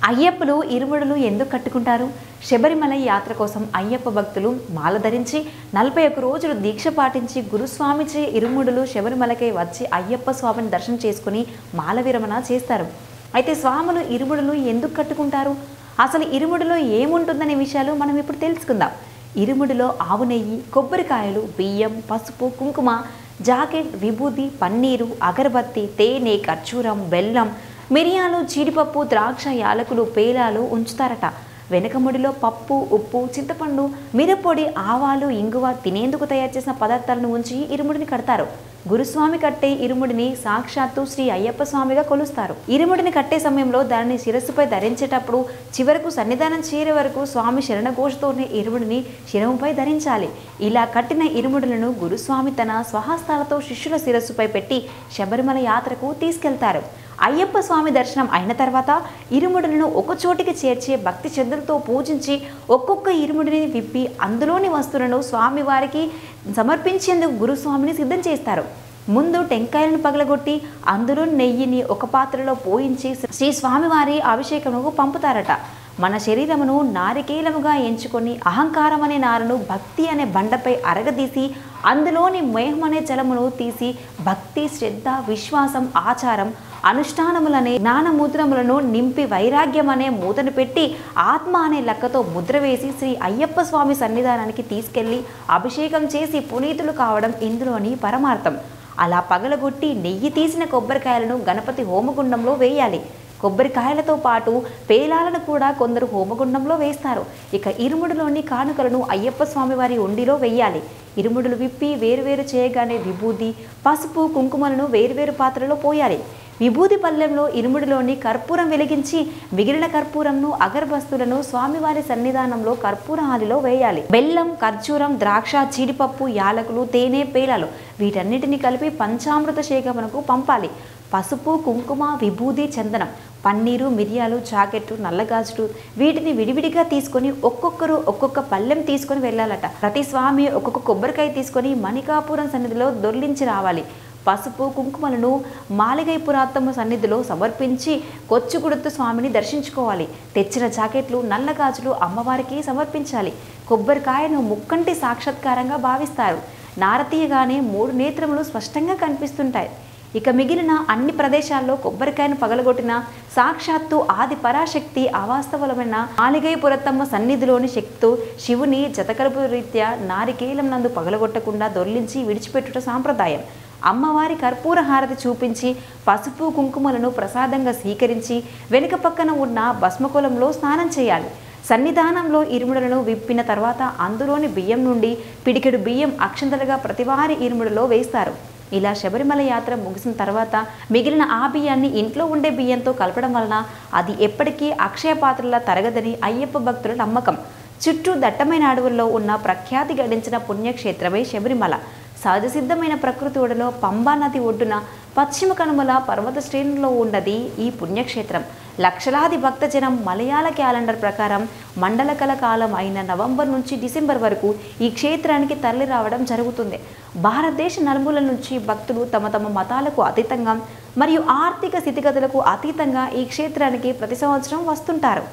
అయ్యప్పలు ఇరుముడులు ఎందుకు కట్టుకుంటారు శబరిమల యాత్ర కోసం అయ్యప్ప భక్తులు మాల ధరించి నలభై ఒక్క రోజులు దీక్ష పాటించి గురుస్వామిచే ఇరుముడులు శబరిమలకై వచ్చి అయ్యప్ప స్వామిని దర్శనం చేసుకుని మాల విరమణ చేస్తారు అయితే స్వాములు ఇరుముడులు ఎందుకు కట్టుకుంటారు అసలు ఇరుముడిలో ఏముంటుందనే విషయాలు మనం ఇప్పుడు తెలుసుకుందాం ఇరుముడిలో ఆవు నెయ్యి కొబ్బరికాయలు బియ్యం పసుపు కుంకుమ జాకెట్ విభూది పన్నీరు అగరబత్తి తేనె ఖర్జూరం బెల్లం మిరియాలు జీడిపప్పు ద్రాక్ష యాలకులు పేలాలు ఉంచుతారట వెనకముడిలో పప్పు ఉప్పు చింతపండు మిరప్పొడి ఆవాలు ఇంగువ తినేందుకు తయారు చేసిన పదార్థాలను ఉంచి ఇరుముడిని కడతారు గురుస్వామి కట్టే ఇరుముడిని సాక్షాత్తు శ్రీ అయ్యప్ప స్వామిగా కొలుస్తారు ఇరుముడిని కట్టే సమయంలో దానిని శిరస్సుపై ధరించేటప్పుడు చివరకు సన్నిధానం చేరే వరకు స్వామి శరణఘోషతోనే ఇరుముడిని శిరముపై ధరించాలి ఇలా కట్టిన ఇరుముడులను గురుస్వామి తన స్వహస్తాలతో శిష్యుల శిరస్సుపై పెట్టి శబరిమల యాత్రకు తీసుకెళ్తారు అయ్యప్ప స్వామి దర్శనం అయిన తర్వాత ఇరుముడులను ఒక చోటికి చేర్చి భక్తి శ్రద్ధలతో పూజించి ఒక్కొక్క ఇరుముడిని విప్పి అందులోని వస్తువులను స్వామివారికి సమర్పించేందుకు గురుస్వామిని సిద్ధం చేస్తారు ముందు టెంకాయలను పగలగొట్టి అందులో నెయ్యిని ఒక పాత్రలో పోయించి శ్రీ స్వామివారి అభిషేకముకు పంపుతారట మన శరీరమును నారికేలముగా ఎంచుకొని అహంకారం అనే నారను భక్తి అనే బండపై అరగదీసి అందులోని మేహం అనే జలమును తీసి భక్తి శ్రద్ధ విశ్వాసం ఆచారం అనుష్ఠానములనే జ్ఞానముద్రములను నింపి వైరాగ్యం అనే మూతను పెట్టి ఆత్మ అనే లెక్కతో ముద్ర వేసి శ్రీ అయ్యప్ప స్వామి సన్నిధానానికి తీసుకెళ్లి అభిషేకం చేసి పునీతులు కావడం ఇందులోని పరమార్థం అలా పగలగొట్టి నెయ్యి తీసిన కొబ్బరికాయలను గణపతి హోమగుండంలో వేయాలి కొబ్బరికాయలతో పాటు పేలాలను కూడా కొందరు హోమగుండంలో వేస్తారు ఇక ఇరుముడిలోని కానుకలను అయ్యప్ప స్వామి వారి ఉండిలో వెయ్యాలి ఇరుముడులు విప్పి వేరువేరు చేయగానే విభూది పసుపు కుంకుమలను వేరువేరు పాత్రలో పోయాలి విభూది పల్లెంలో ఇరుముడిలోని కర్పూరం వెలిగించి మిగిలిన కర్పూరంను అగరబస్తులను స్వామివారి సన్నిధానంలో కర్పూర హాలిలో వేయాలి బెల్లం ఖర్జూరం ద్రాక్ష జీడిపప్పు యాలకులు తేనె పేలాలు వీటన్నిటిని కలిపి పంచామృత శేఖమునకు పంపాలి పసుపు కుంకుమ విభూది చందనం పన్నీరు మిరియాలు జాకెట్లు నల్లగాజులు వీటిని విడివిడిగా తీసుకొని ఒక్కొక్కరు ఒక్కొక్క పళ్ళెం తీసుకొని వెళ్ళాలట ప్రతి స్వామి ఒక్కొక్క కొబ్బరికాయ తీసుకొని మణికాపురం సన్నిధిలో దొర్లించి రావాలి పసుపు కుంకుమలను మాలిగైపురాత్తమ్మ సన్నిధిలో సమర్పించి కొచ్చుగుడుతు స్వామిని దర్శించుకోవాలి తెచ్చిన జాకెట్లు నల్ల గాజులు అమ్మవారికి సమర్పించాలి కొబ్బరికాయను ముక్కంటి సాక్షాత్కారంగా భావిస్తారు నారతీయగానే మూడు నేత్రములు స్పష్టంగా కనిపిస్తుంటాయి ఇక మిగిలిన అన్ని ప్రదేశాల్లో కొబ్బరికాయను పగలగొట్టిన సాక్షాత్తు ఆది పరాశక్తి అవాస్తవలమైన మాలిగై పురత్తమ్మ సన్నిధిలోని శక్తు శివుని జతకలుపు రీత్యా నారికేలం నందు పగలగొట్టకుండా దొర్లించి విడిచిపెట్టుట సాంప్రదాయం అమ్మవారి కర్పూర హారతి చూపించి పసుపు కుంకుమలను ప్రసాదంగా స్వీకరించి వెనుక పక్కన ఉన్న భస్మకులంలో స్నానం చేయాలి సన్నిధానంలో ఇరుముడులను విప్పిన తర్వాత అందులోని బియ్యం నుండి పిడికెడు బియ్యం అక్షంతలుగా ప్రతివారి ఇరుముడులో వేస్తారు ఇలా శబరిమల యాత్ర ముగిసిన తర్వాత మిగిలిన ఆ బియ్యాన్ని ఇంట్లో ఉండే బియ్యంతో కలపడం వలన అది ఎప్పటికీ అక్షయ పాత్రలా తరగదని అయ్యప్ప భక్తుల నమ్మకం చుట్టూ దట్టమైన అడవుల్లో ఉన్న ప్రఖ్యాతి గడించిన పుణ్యక్షేత్రమే శబరిమల సహజ సిద్ధమైన ప్రకృతి ఒడలో పంబా నది ఒడ్డున పశ్చిమ కనుమల పర్వత శ్రేణుల్లో ఉన్నది ఈ పుణ్యక్షేత్రం లక్షలాది భక్తజనం మలయాళ క్యాలెండర్ ప్రకారం మండలకల కాలం అయిన నవంబర్ నుంచి డిసెంబర్ వరకు ఈ క్షేత్రానికి తరలి రావడం జరుగుతుంది భారతదేశ నలుమూల నుంచి భక్తులు తమ తమ మతాలకు అతీతంగా మరియు ఆర్థిక స్థితిగతులకు అతీతంగా ఈ క్షేత్రానికి ప్రతి సంవత్సరం వస్తుంటారు